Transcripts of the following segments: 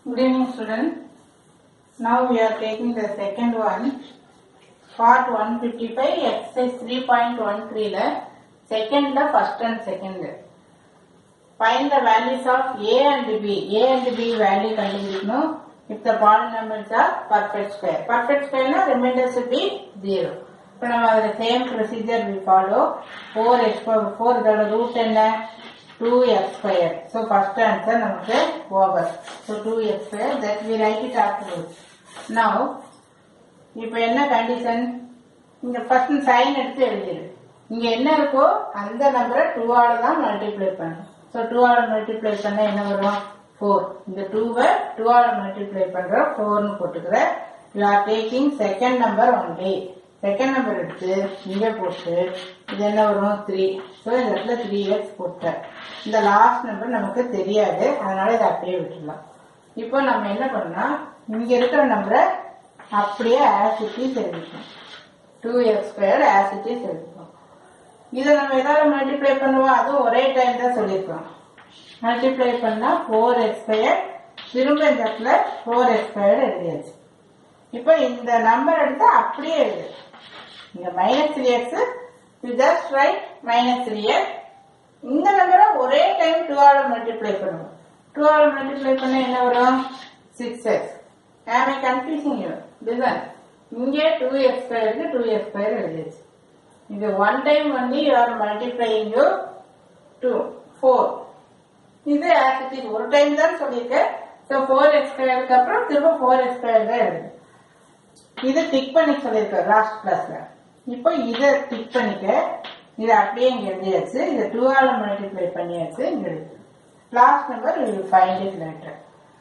Good evening, students. Now we are taking the second one, part 155, exercise 3.13 ல second ல first and second. Find the values of A and B. A and B value கண்டுபிடிக்கணும். If the polynomials are perfect square. Perfect square னா remainder should be 0. இப்போ நம்ம அதில் same procedure we follow. 4x power 4 இதோட root என்ன 2x square. So first answer நமக்கு over. So 2x square that we write it afterwards. Now இப்போ என்ன condition இங்க ஃபர்ஸ்ட் சைன் எடுத்து எழுதிடு இங்க என்ன இருக்கோ அந்த நம்பரை டூவால தான் மல்டிப்ளை பண்ணணும் ஸோ டூவால மல்டிப்ளை பண்ண என்ன வரும் ஃபோர் இந்த டூவை டூவால மல்டிப்ளை பண்ற ஃபோர்னு போட்டுக்கிற you are taking second number only second number எடுத்து இங்க போட்டு இது என்ன வரும் த்ரீ ஸோ இந்த இடத்துல த்ரீ எக்ஸ் போட்ட இந்த லாஸ்ட் நம்பர் நமக்கு தெரியாது அதனால இதை அப்படியே விட்டுடலாம் இப்போ நம்ம என்ன பண்ணா இங்க இருக்கிற நம்பரை அப்படியே ஆசிட்டிஸ் எழுதிக்கணும் டூ எக்ஸ் ஸ்கொயர் ஆசிட்டிஸ் எழுதிக்கணும் இதை நம்ம எதாவது மல்டிப்ளை பண்ணுவோம் அதுவும் ஒரே டைம் தான் சொல்லியிருக்கோம் மல்டிப்ளை பண்ணா ஃபோர் எக்ஸ் ஸ்கொயர் திரும்ப இந்த இடத்துல ஃபோர் எக்ஸ் ஸ்கொயர் எழுதியாச்சு இப்போ இந்த நம்பர் எடுத்து அப்படியே எழுது இங்க minus three x just right minus three x இந்த நம்பரை ஒரே டைம் டூ ஆல மல்டிப்ளை பண்ணுவோம் டூ ஆல மல்டிப்ளை பண்ண என்ன வரும் six x am I confusing you listen இங்கே டூ எக்ஸ் ஸ்கொயருக்கு டூ எக்ஸ் ஸ்கொயர் எழுதியாச்சு இது ஒன் டைம் வந்து you are multiplying you two four இது ஆக்டிவ் ஒரு டைம் தான் சொல்லியிருக்கேன் ஸோ ஃபோர் எக்ஸ் ஸ்கொயருக்கு அப்புறம் திரும்ப ஃபோர் எக்ஸ் ஸ்கொயர் தான் எழுது இது டிக் பண்ணி சொல்லியிருக்கேன் லாஸ்ட் கிளாஸ்ல இப்போ இதை டிக் பண்ணிக்க இதை அப்படியே இங்க எழுதியாச்சு இதை டூ ஆல மல்டிப்ளை பண்ணியாச்சு இங்க எழுது last number will find it later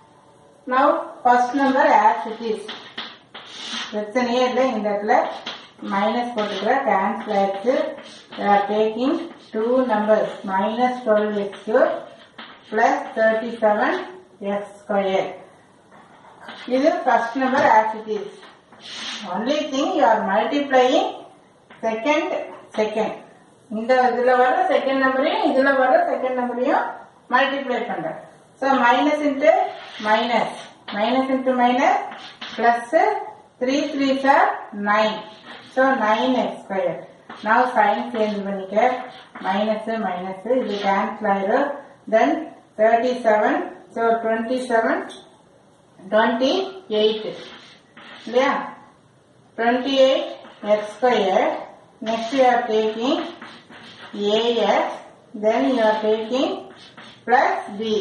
now first number as it is பிரச்சனையே இல்லை இந்த இடத்துல மைனஸ் போட்டுக்கிற கேன்சல் ஆயிடுச்சு taking two numbers minus twelve x plus thirty seven x square இது first number as it is only thing you are multiplying second second இந்த இதுல வர செகண்ட் நம்பரையும் இதுல வர செகண்ட் நம்பரையும் மல்டிப்ளை பண்ற so minus into minus minus into minus plus three three sir nine so nine x square நான் sign change பண்ணிக்க மைனஸ் மைனஸ் இது கேன்சல் ஆயிரும் then thirty seven so twenty seven twenty eight இல்லையா twenty eight x square next you are taking a x then you are taking plus b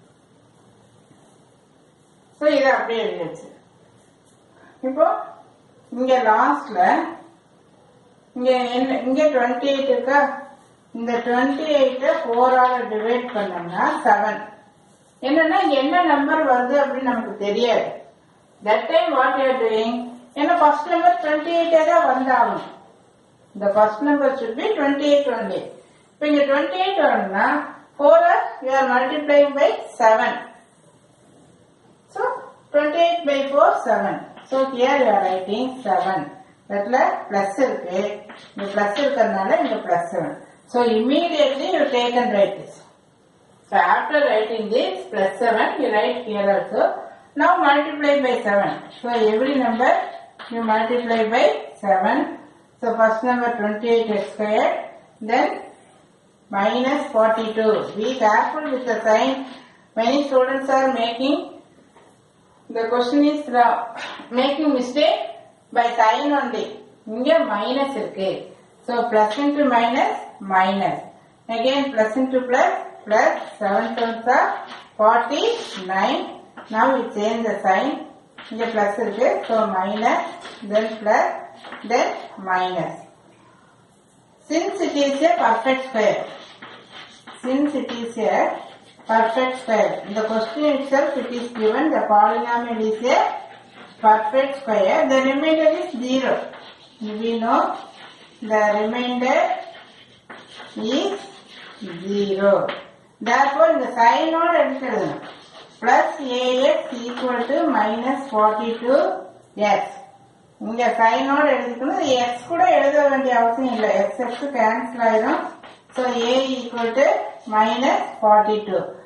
so இதை அப்படியே எழுதியாச்சு இப்போ இங்க லாஸ்ட்ல இங்க என்ன இங்க டுவெண்ட்டி எயிட் இருக்கா இந்த டுவெண்ட்டி எயிட்ட ஃபோரால டிவைட் பண்ணோம்னா செவன் என்னன்னா என்ன நம்பர் வருது அப்படின்னு நமக்கு தெரியாது that time what you doing ஏன்னா ஃபர்ஸ்ட் நம்பர் டுவெண்ட்டி எயிட்டே தான் வந்தாகும் இந்த first number should be twenty eight only இப்போ இங்க டுவெண்ட்டி எயிட் வரணும்னா four you are multiplying by seven so twenty eight by four seven so here you are writing seven இடத்துல plus இருக்கு இங்க பிளஸ் இருக்கிறதுனால இங்க plus seven so immediately you take and write this So after writing this plus 7, you write here also. Now multiply by 7. So every number you multiply by 7. So first number 28 x square. Then minus 42. Be careful with the sign. Many students are making, the question is uh, making mistake by sign only. இங்க minus இருக்கு. So plus into minus, minus. Again plus into plus, plus 7 times are 49. Now we change the sign. இங்க plus இருக்கு. So minus, then plus, then minus. Since it is a perfect square, since it is a perfect square, in the question itself it is given the polynomial is a perfect square, the remainder is zero. We know the remainder is zero. Therefore, இந்த சைனோட எடுத்துடணும் plus a x equal to minus forty two x இங்க சைனோட எழுதிக்கணும் x கூட எழுத வேண்டிய அவசியம் இல்லை எக்ஸ் எக்ஸ் கேன்சல் ஆயிடும் so a equal to minus forty two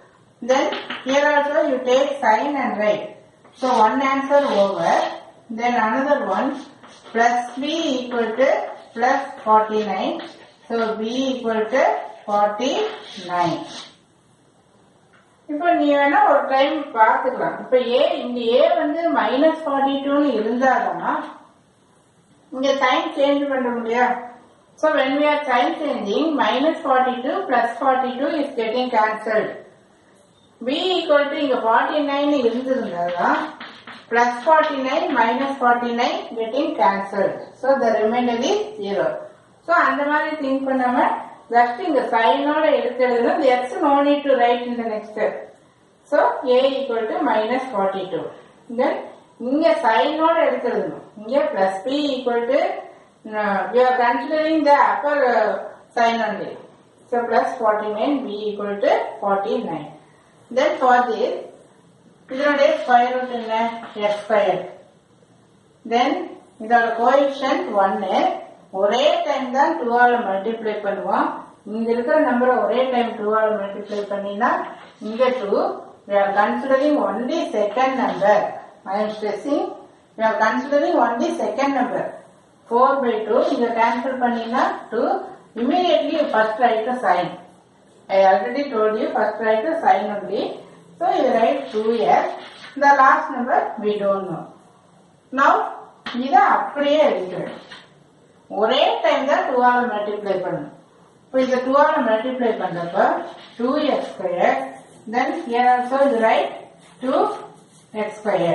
Then here also you take sign and write. So one answer over. Then another one plus b equal to plus 49. So b equal to 49. இப்போ நீ வேணா ஒரு time பார்த்துக்கலாம் இப்போ ஏ இந்த ஏ வந்து minus forty டூன்னு இருந்தாதான் இங்க சைன் சேஞ்ச் பண்ண முடியா so when we are sign changing minus 42 plus 42 is getting cancelled b equal to இங்க 49 இருந்திருந்ததுதான் plus 49 minus 49 getting cancelled so the remainder is 0 so அந்த மாதிரி திங்க் பண்ணாம ஜஸ்ட் இங்க சைனோட எடுக்கிறது இந்த x no need to write in the next step so a equal to minus 42 then இங்க சைனோட எடுக்கிறது இங்க plus b equal to uh, we are considering the upper uh, sign only so plus 49 b equal to 49 then for this இதனுடைய square root என்ன x square then இதோட coefficient ஒன்னு ஒரே time தான் டூவால multiply பண்ணுவோம் இங்க இருக்கிற நம்பரை ஒரே டைம் டூவால மல்டிப்ளை பண்ணினா இங்க two we are considering only second number i am stressing we are considering only second number 4 by 2 இங்க cancel பண்ணினா 2 immediately you first write the sign I already told you first write the sign only. So you write 2s. The last number we don't know. Now இதை அப்படியே எடுக்கிறேன் ஒரே time தான் two ஆல் multiply பண்ணணும் இப்போ இதை டூ ஆல் மல்டிப்ளை பண்றப்ப two x square then here also இது write two x square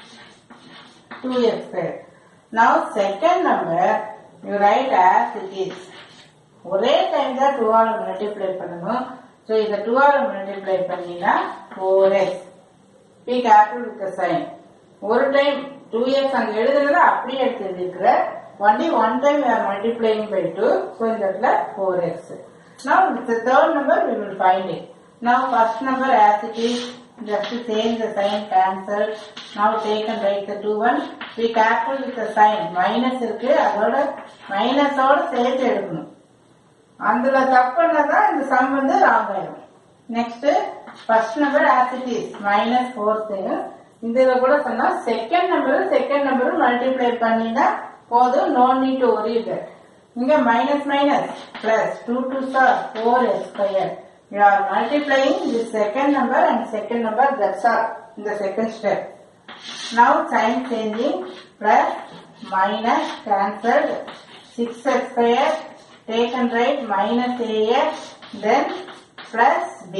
two x square now second number you write as it is ஒரே டைம் தான் டூ ஆல் மல்டிப்ளை பண்ணணும் ஸோ இதை டூ ஆல் மல்டிப்ளை பண்ணினா four x b capital with sign ஒரு டைம் டூ இயர்ஸ் அங்க எழுதுனது அப்படியே எடுத்து எழுதிருக்கிற only one time we are multiplying by 2 so இந்த இடத்துல 4x now the third number we will find it now first number as it is just to change the sign cancel now take and write the two one be careful with the sign minus இருக்கு அதோட மைனஸோட சேர்த்து எடுக்கணும் அதுல தப்புனதான் இந்த some வந்து wrong ஆயிடும் next first number as it is minus fourth இதுல கூட சொன்னா second number second number multiply பண்ணினா போதும் நோ நீட் டு ஒரி இங்க minus minus plus two two sir four s square you are multiplying the second number and second number that's are இந்த second step Now sign changing plus minus cancelled 6x square take and write minus ax then plus b.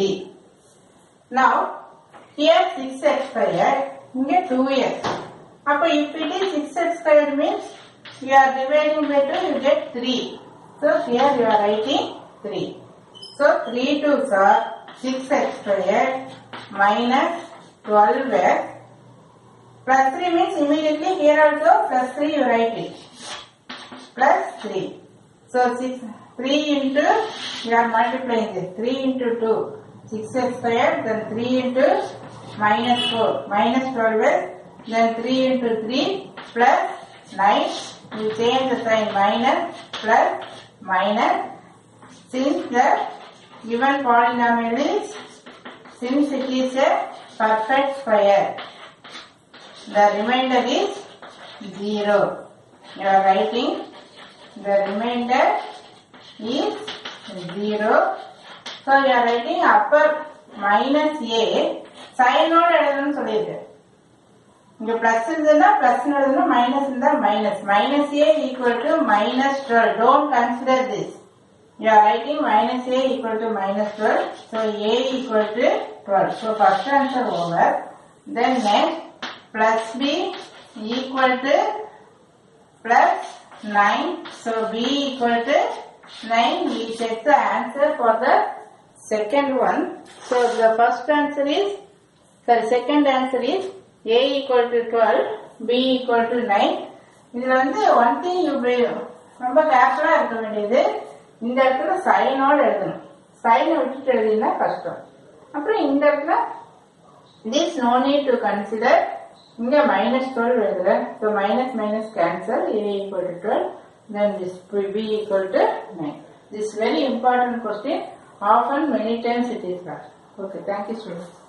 Now here 6x square இங்க 2x. அப்ப if it is 6x square means you are dividing by 2 you get 3. So here you are writing 3. So 3 2s are 6x square minus 12x Plus 3 means immediately here also plus 3 you write it. Plus 3. So 6, 3 into, you are multiplying this. 3 into 2, 6x square, then 3 into minus 4, minus 12x, then 3 into 3 plus 9. You change the sign minus, plus, minus. Since the given polynomial is, since it is a perfect square, the remainder is 0. You are writing the remainder is 0. So you are writing upper minus a சைனோட எழுதணும்னு சொல்லியிருக்கு இங்க plus இருந்ததுன்னா plus எழுதணும் minus இருந்தா minus minus a equal to minus twelve don't consider this you are writing minus a equal to minus twelve so a equal to twelve so first answer over then next plus b equal to plus 9. So b equal to 9. We check the answer for the second one. So the first answer is, sorry, second answer is a equal to 12, b equal to 9. இதுல வந்து one thing you ரொம்ப கேர்ஃபுல்லா இருக்க வேண்டியது இந்த இடத்துல சைனோட எழுதணும் சைனை விட்டுட்டு எழுதினா கஷ்டம் அப்புறம் இந்த இடத்துல this no need to consider இங்க minus 12 எழுதுறேன் so minus minus cancel a equal to 12 then this will be equal to 9 this very important question often many times it is asked okay thank you students